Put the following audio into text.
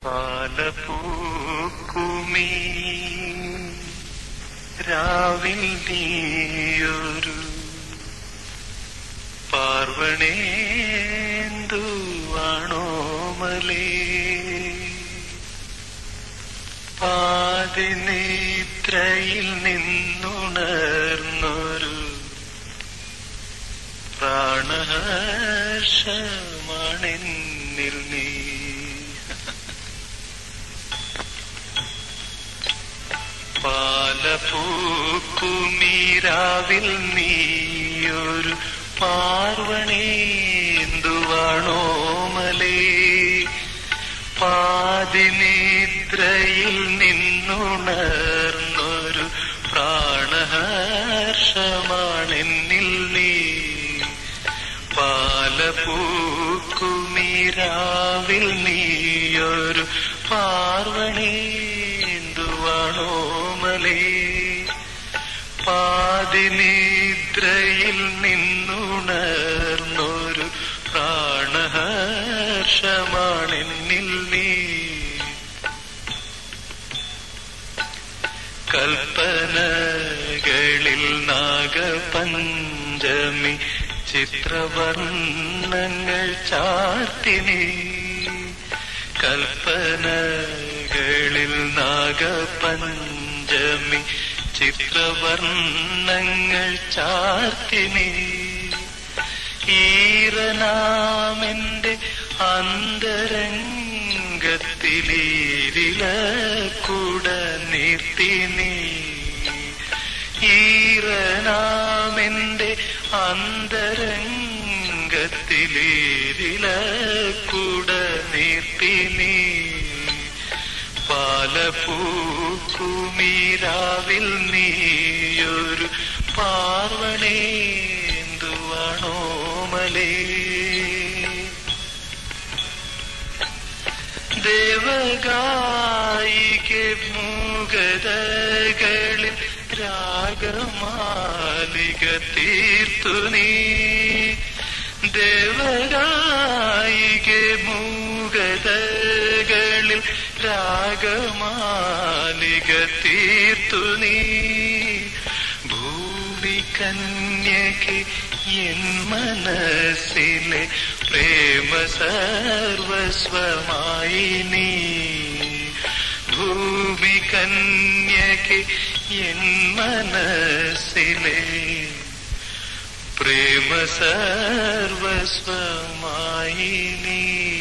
പാലപൂക്കുമീ രാവിൽ നീയൊരു പാർവണേന്തുവാണോമലേ പാതിനിദ്രയിൽ നിന്നുണർന്നൊരു പ്രാണഹർഷമാണെന്നിൽ നീ പാലപൂക്കുമീരാവിൽ നീയൊരു പാർവണേന്തുവാണോമലേ പാതിനിദ്രയിൽ നിന്നുണർന്നൊരു പ്രാണഹർഷമാണെന്നിൽ നീ പാലപൂക്കുമീരാവിൽ നീയൊരു പാർവണേന്തുവാണോമലേ പാതിനിദ്രയിൽ നിന്നുണർന്നൊരു പ്രാണഹർഷമാണെന്നിൽ നീ കൽപ്പനകളിൽ നാഗപഞ്ചമി ചിത്രവർണ്ണങ്ങൾ ചാർത്തിനി കൽപ്പനകളിൽ നാഗപഞ്ചമി ചിത്രവർണ്ണങ്ങൾ ചാർത്തിനി ഈറനാമെന്റെ അന്തരംഗത്തിലീരില കൂട നിർത്തിനി ഈറനാമെന്റെ അന്തരംഗത്തിലീരില കൂട നിർത്തിനി പാലപൂക്കുമീരാവിൽ നീയൊരു പാർവണേന്തുവാണോമലേ ദേവഗായിക്ക് മൂകതകളിൽ രാഗമാലിക തീർത്തു നീ ദേവഗായിക്ക് മൂകതകളിൽ രാഗമാലിക തീർത്തു നീ ഭൂമി കന്യക്ക് എൻ മനസ്സിലെ പ്രേമ സർവസ്വമായി നീ ഭൂമി കന്യക്ക് എൻ മനസ്സിലെ പ്രേമ സർവസ്വമായി നീ